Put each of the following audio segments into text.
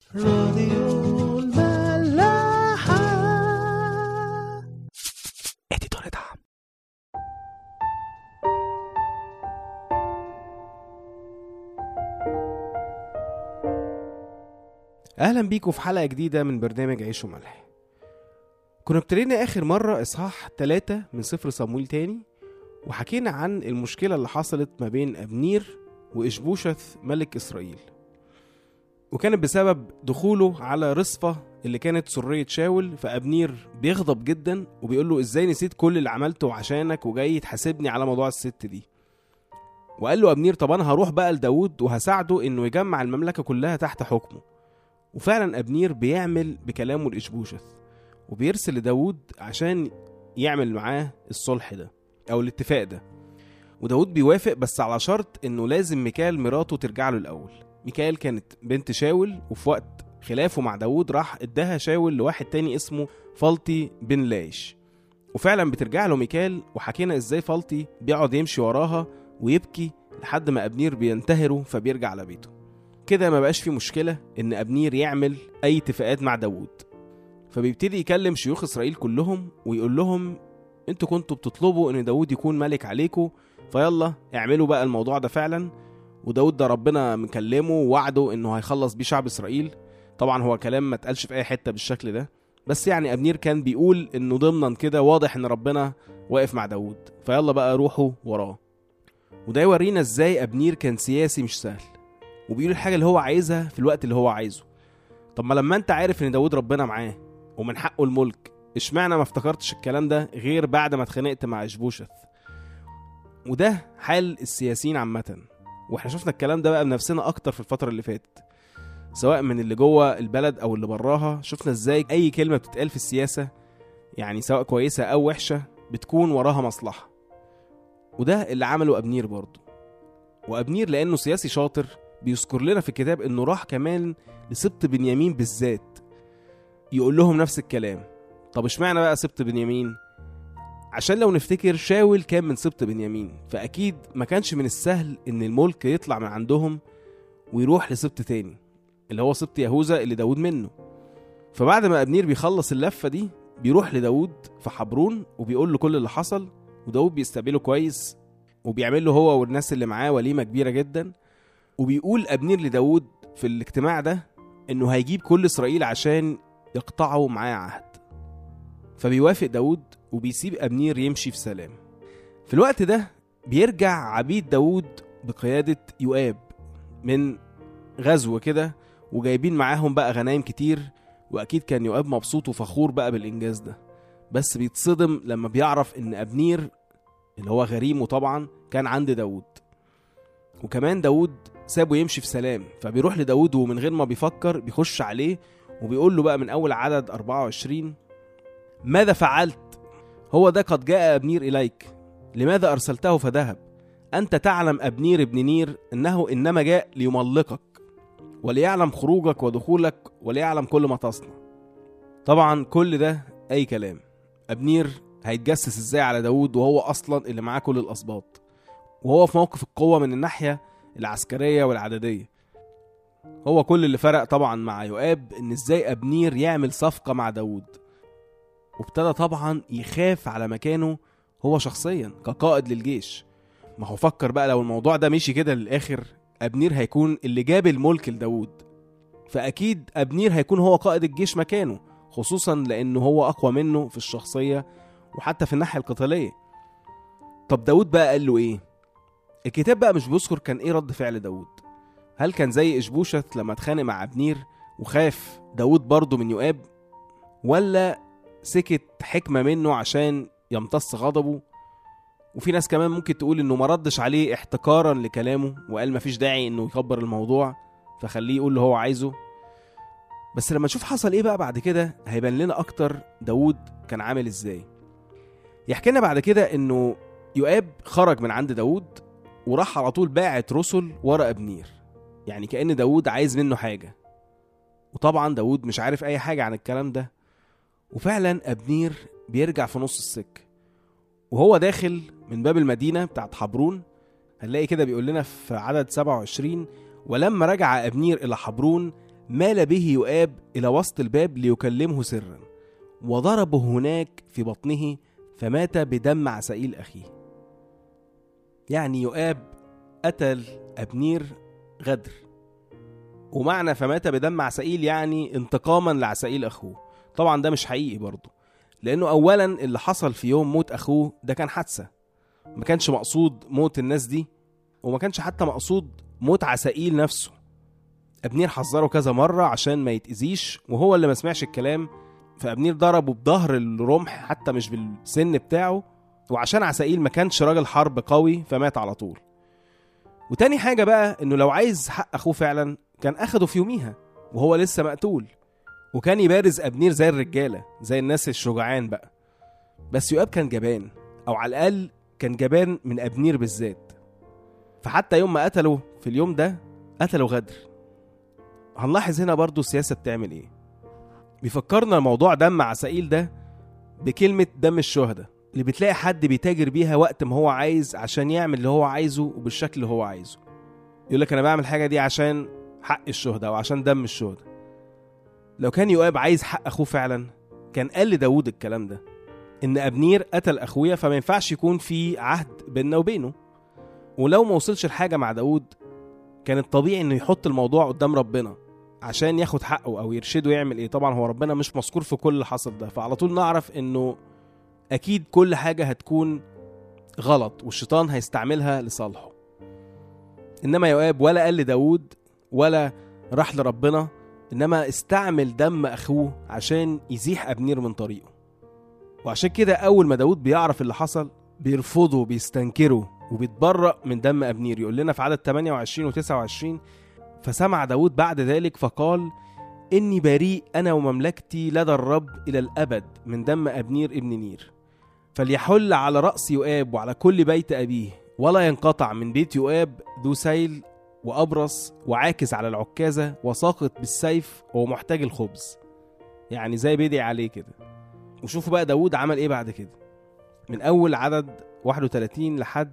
راديو الملاحة اديتور دعم اهلا بيكم في حلقه جديده من برنامج عيش وملح كنا ابتدينا اخر مره اصحاح 3 من سفر صمويل تاني وحكينا عن المشكله اللي حصلت ما بين ابنير واشبوشث ملك اسرائيل وكانت بسبب دخوله على رصفة اللي كانت سرية شاول فأبنير بيغضب جدا وبيقول له ازاي نسيت كل اللي عملته عشانك وجاي تحاسبني على موضوع الست دي وقال له أبنير طب أنا هروح بقى لداود وهساعده إنه يجمع المملكة كلها تحت حكمه وفعلا أبنير بيعمل بكلامه لإشبوشث وبيرسل لداود عشان يعمل معاه الصلح ده أو الاتفاق ده وداود بيوافق بس على شرط إنه لازم ميكال مراته ترجع له الأول ميكال كانت بنت شاول وفي وقت خلافه مع داود راح اداها شاول لواحد تاني اسمه فالطي بن لايش وفعلا بترجع له ميكال وحكينا ازاي فالطي بيقعد يمشي وراها ويبكي لحد ما ابنير بينتهره فبيرجع على بيته كده ما بقاش في مشكلة ان ابنير يعمل اي اتفاقات مع داود فبيبتدي يكلم شيوخ اسرائيل كلهم ويقول لهم انتوا كنتوا بتطلبوا ان داود يكون ملك عليكم فيلا اعملوا بقى الموضوع ده فعلا وداود ده ربنا مكلمه ووعده انه هيخلص بيه شعب اسرائيل طبعا هو كلام ما اتقالش في اي حته بالشكل ده بس يعني ابنير كان بيقول انه ضمنا كده واضح ان ربنا واقف مع داود فيلا بقى روحوا وراه وده يورينا ازاي ابنير كان سياسي مش سهل وبيقول الحاجه اللي هو عايزها في الوقت اللي هو عايزه طب ما لما انت عارف ان داود ربنا معاه ومن حقه الملك اشمعنى ما افتكرتش الكلام ده غير بعد ما اتخانقت مع اشبوشث وده حال السياسيين عامه واحنا شفنا الكلام ده بقى بنفسنا اكتر في الفتره اللي فاتت سواء من اللي جوه البلد او اللي براها شفنا ازاي اي كلمه بتتقال في السياسه يعني سواء كويسه او وحشه بتكون وراها مصلحه وده اللي عمله ابنير برضه وابنير لانه سياسي شاطر بيذكر لنا في الكتاب انه راح كمان لسبط بنيامين بالذات يقول لهم نفس الكلام طب اشمعنى بقى سبط بنيامين عشان لو نفتكر شاول كان من سبط بنيامين فأكيد ما كانش من السهل إن الملك يطلع من عندهم ويروح لسبط تاني اللي هو سبط يهوذا اللي داود منه فبعد ما أبنير بيخلص اللفة دي بيروح لداود في حبرون وبيقول له كل اللي حصل وداود بيستقبله كويس وبيعمل له هو والناس اللي معاه وليمة كبيرة جدا وبيقول أبنير لداود في الاجتماع ده إنه هيجيب كل إسرائيل عشان يقطعوا معاه عهد فبيوافق داود وبيسيب أبنير يمشي في سلام في الوقت ده بيرجع عبيد داود بقيادة يؤاب من غزو كده وجايبين معاهم بقى غنايم كتير وأكيد كان يؤاب مبسوط وفخور بقى بالإنجاز ده بس بيتصدم لما بيعرف إن أبنير اللي هو غريمه طبعا كان عند داود وكمان داود سابه يمشي في سلام فبيروح لداود ومن غير ما بيفكر بيخش عليه وبيقول له بقى من أول عدد 24 ماذا فعلت هو ده قد جاء أبنير إليك لماذا أرسلته فذهب أنت تعلم أبنير ابن نير أنه إنما جاء ليملقك وليعلم خروجك ودخولك وليعلم كل ما تصنع طبعا كل ده أي كلام أبنير هيتجسس ازاي على داود وهو أصلا اللي معاه كل الأسباط وهو في موقف القوة من الناحية العسكرية والعددية هو كل اللي فرق طبعا مع يؤاب ان ازاي ابنير يعمل صفقة مع داود وابتدى طبعا يخاف على مكانه هو شخصيا كقائد للجيش ما هو فكر بقى لو الموضوع ده مشي كده للاخر ابنير هيكون اللي جاب الملك لداود فاكيد ابنير هيكون هو قائد الجيش مكانه خصوصا لانه هو اقوى منه في الشخصيه وحتى في الناحيه القتاليه طب داود بقى قال له ايه الكتاب بقى مش بيذكر كان ايه رد فعل داود هل كان زي اشبوشت لما اتخانق مع ابنير وخاف داود برضه من يؤاب ولا سكت حكمة منه عشان يمتص غضبه وفي ناس كمان ممكن تقول انه ما ردش عليه احتكارا لكلامه وقال مفيش داعي انه يكبر الموضوع فخليه يقول اللي هو عايزه بس لما نشوف حصل ايه بقى بعد كده هيبان لنا اكتر داود كان عامل ازاي يحكي لنا بعد كده انه يؤاب خرج من عند داود وراح على طول باعت رسل ورا ابنير يعني كأن داود عايز منه حاجة وطبعا داود مش عارف اي حاجة عن الكلام ده وفعلا أبنير بيرجع في نص السكة وهو داخل من باب المدينة بتاعت حبرون هنلاقي كده بيقول لنا في عدد 27 ولما رجع أبنير إلى حبرون مال به يؤاب إلى وسط الباب ليكلمه سرا وضربه هناك في بطنه فمات بدم عسائيل أخيه يعني يؤاب قتل أبنير غدر ومعنى فمات بدم عسائيل يعني انتقاما لعسائيل أخوه طبعا ده مش حقيقي برضه لأنه أولا اللي حصل في يوم موت أخوه ده كان حادثة ما كانش مقصود موت الناس دي وما كانش حتى مقصود موت عسائيل نفسه أبنير حذره كذا مرة عشان ما يتأذيش وهو اللي ما سمعش الكلام فأبنير ضربه بظهر الرمح حتى مش بالسن بتاعه وعشان عسائيل ما كانش راجل حرب قوي فمات على طول وتاني حاجة بقى إنه لو عايز حق أخوه فعلا كان أخده في يوميها وهو لسه مقتول وكان يبارز أبنير زي الرجالة زي الناس الشجعان بقى بس يؤاب كان جبان أو على الأقل كان جبان من أبنير بالذات فحتى يوم ما قتله في اليوم ده قتله غدر هنلاحظ هنا برضو السياسة بتعمل ايه بيفكرنا موضوع دم عسائيل ده بكلمة دم الشهداء اللي بتلاقي حد بيتاجر بيها وقت ما هو عايز عشان يعمل اللي هو عايزه وبالشكل اللي هو عايزه يقول لك انا بعمل الحاجة دي عشان حق الشهداء وعشان دم الشهداء لو كان يؤاب عايز حق اخوه فعلا كان قال لداود الكلام ده ان ابنير قتل اخويا فما ينفعش يكون في عهد بيننا وبينه ولو ما وصلش لحاجة مع داود كان الطبيعي انه يحط الموضوع قدام ربنا عشان ياخد حقه او يرشده يعمل ايه طبعا هو ربنا مش مذكور في كل اللي حصل ده فعلى طول نعرف انه اكيد كل حاجة هتكون غلط والشيطان هيستعملها لصالحه انما يؤاب ولا قال لداود ولا راح لربنا انما استعمل دم اخوه عشان يزيح ابنير من طريقه وعشان كده اول ما داود بيعرف اللي حصل بيرفضه بيستنكره وبيتبرأ من دم أبنير يقول لنا في عدد 28 و 29 فسمع داود بعد ذلك فقال إني بريء أنا ومملكتي لدى الرب إلى الأبد من دم أبنير ابن نير فليحل على رأس يؤاب وعلى كل بيت أبيه ولا ينقطع من بيت يؤاب ذو سيل وأبرص وعاكس على العكازة وساقط بالسيف وهو محتاج الخبز يعني زي بيدعي عليه كده وشوفوا بقى داود عمل ايه بعد كده من أول عدد 31 لحد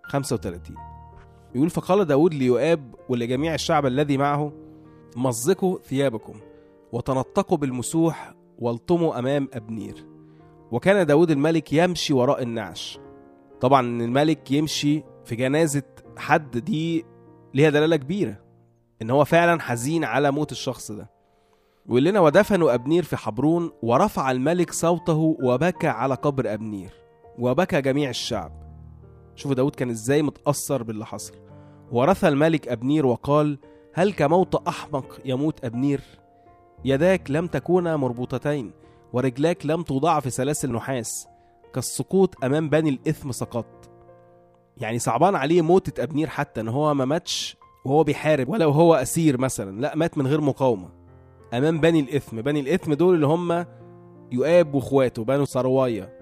35 يقول فقال داود ليؤاب ولجميع الشعب الذي معه مزقوا ثيابكم وتنطقوا بالمسوح والطموا أمام أبنير وكان داود الملك يمشي وراء النعش طبعا إن الملك يمشي في جنازة حد دي ليها دلالة كبيرة إن هو فعلا حزين على موت الشخص ده ويقول لنا ودفنوا أبنير في حبرون ورفع الملك صوته وبكى على قبر أبنير وبكى جميع الشعب شوفوا داود كان ازاي متأثر باللي حصل ورث الملك أبنير وقال هل كموت أحمق يموت أبنير يداك لم تكونا مربوطتين ورجلاك لم توضع في سلاسل نحاس كالسقوط أمام بني الإثم سقط يعني صعبان عليه موتة أبنير حتى إن هو ما ماتش وهو بيحارب ولا وهو أسير مثلا لا مات من غير مقاومة أمام بني الإثم بني الإثم دول اللي هم يؤاب واخواته بنو سرواية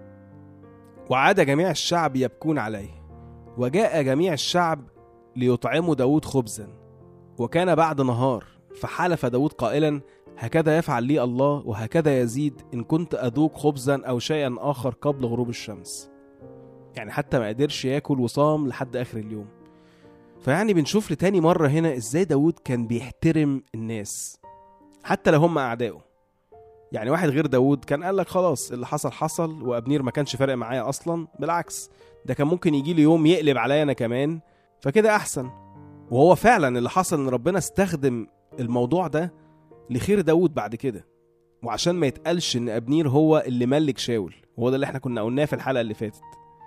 وعاد جميع الشعب يبكون عليه وجاء جميع الشعب ليطعموا داود خبزا وكان بعد نهار فحلف داود قائلا هكذا يفعل لي الله وهكذا يزيد إن كنت أذوق خبزا أو شيئا آخر قبل غروب الشمس يعني حتى ما قدرش ياكل وصام لحد آخر اليوم فيعني بنشوف لتاني مرة هنا إزاي داود كان بيحترم الناس حتى لو هم أعدائه يعني واحد غير داود كان قال لك خلاص اللي حصل حصل وأبنير ما كانش فارق معايا أصلا بالعكس ده كان ممكن يجي لي يوم يقلب عليا أنا كمان فكده أحسن وهو فعلا اللي حصل إن ربنا استخدم الموضوع ده لخير داود بعد كده وعشان ما يتقالش ان ابنير هو اللي ملك شاول وهو ده اللي احنا كنا قلناه في الحلقه اللي فاتت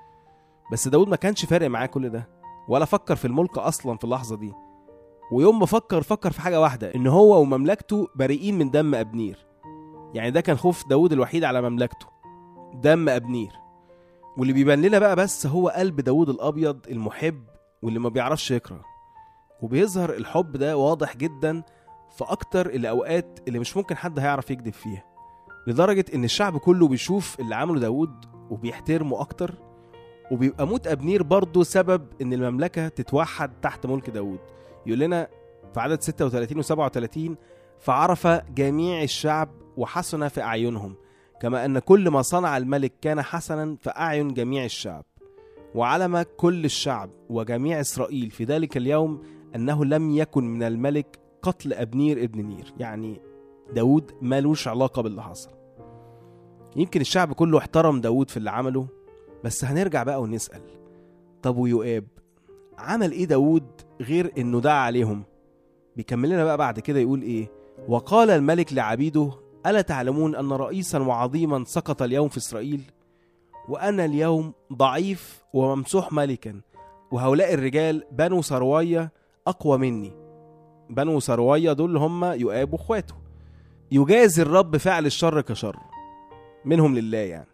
بس داود ما كانش فارق معاه كل ده ولا فكر في الملك اصلا في اللحظه دي ويوم ما فكر فكر في حاجه واحده ان هو ومملكته بريئين من دم ابنير يعني ده كان خوف داود الوحيد على مملكته دم ابنير واللي بيبان لنا بقى بس هو قلب داود الابيض المحب واللي ما بيعرفش يكره وبيظهر الحب ده واضح جدا في أكتر الأوقات اللي مش ممكن حد هيعرف يكذب فيها لدرجة إن الشعب كله بيشوف اللي عمله داود وبيحترمه أكتر وبيبقى موت أبنير برضه سبب إن المملكة تتوحد تحت ملك داود يقول لنا في عدد 36 و 37 فعرف جميع الشعب وحسن في أعينهم كما أن كل ما صنع الملك كان حسنا في أعين جميع الشعب وعلم كل الشعب وجميع إسرائيل في ذلك اليوم أنه لم يكن من الملك قتل أبنير ابن نير يعني داود مالوش علاقة باللي حصل يمكن الشعب كله احترم داود في اللي عمله بس هنرجع بقى ونسأل طب ويؤاب عمل ايه داود غير انه دعا عليهم بيكمل لنا بقى بعد كده يقول ايه وقال الملك لعبيده ألا تعلمون أن رئيسا وعظيما سقط اليوم في إسرائيل وأنا اليوم ضعيف وممسوح ملكا وهؤلاء الرجال بنو سروية أقوى مني بنو سروية دول هم يؤاب واخواته يجازي الرب فعل الشر كشر منهم لله يعني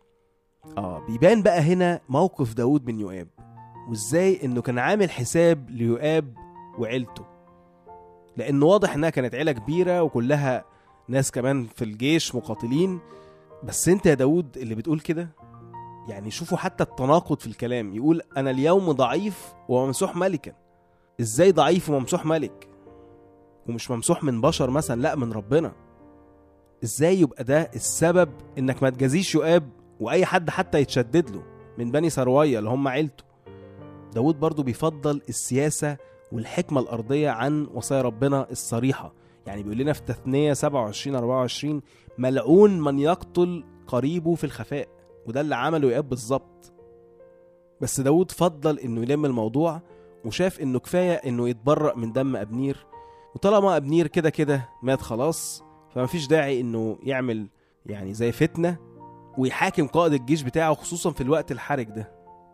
اه بيبان بقى هنا موقف داود من يؤاب وازاي انه كان عامل حساب ليؤاب وعيلته لانه واضح انها كانت عيله كبيره وكلها ناس كمان في الجيش مقاتلين بس انت يا داود اللي بتقول كده يعني شوفوا حتى التناقض في الكلام يقول انا اليوم ضعيف وممسوح ملكا ازاي ضعيف وممسوح ملك ومش ممسوح من بشر مثلا لا من ربنا ازاي يبقى ده السبب انك ما تجازيش يؤاب واي حد حتى يتشدد له من بني سروية اللي هم عيلته داود برضو بيفضل السياسة والحكمة الأرضية عن وصايا ربنا الصريحة يعني بيقول لنا في تثنية 27 24 ملعون من يقتل قريبه في الخفاء وده اللي عمله يؤاب بالظبط بس داود فضل انه يلم الموضوع وشاف انه كفاية انه يتبرأ من دم أبنير وطالما أبنير كده كده مات خلاص فمفيش داعي انه يعمل يعني زي فتنة ويحاكم قائد الجيش بتاعه خصوصا في الوقت الحرج ده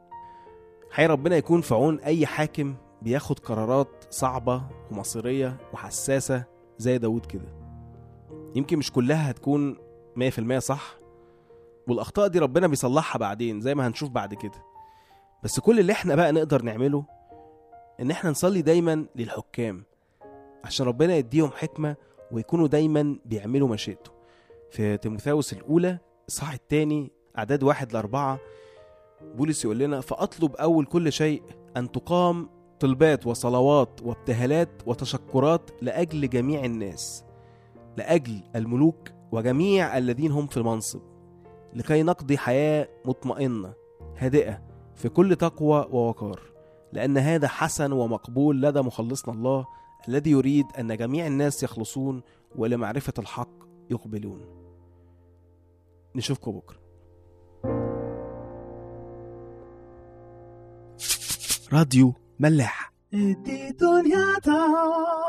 حي ربنا يكون في عون اي حاكم بياخد قرارات صعبة ومصيرية وحساسة زي داود كده يمكن مش كلها هتكون 100% صح والأخطاء دي ربنا بيصلحها بعدين زي ما هنشوف بعد كده بس كل اللي احنا بقى نقدر نعمله ان احنا نصلي دايما للحكام عشان ربنا يديهم حكمة ويكونوا دايما بيعملوا مشيئته في تيموثاوس الأولى الصح التاني أعداد واحد لأربعة بولس يقول لنا فأطلب أول كل شيء أن تقام طلبات وصلوات وابتهالات وتشكرات لأجل جميع الناس لأجل الملوك وجميع الذين هم في المنصب لكي نقضي حياة مطمئنة هادئة في كل تقوى ووقار لأن هذا حسن ومقبول لدى مخلصنا الله الذي يريد أن جميع الناس يخلصون ولمعرفة الحق يقبلون نشوفكم بكرة راديو ملاح دي دنيا تا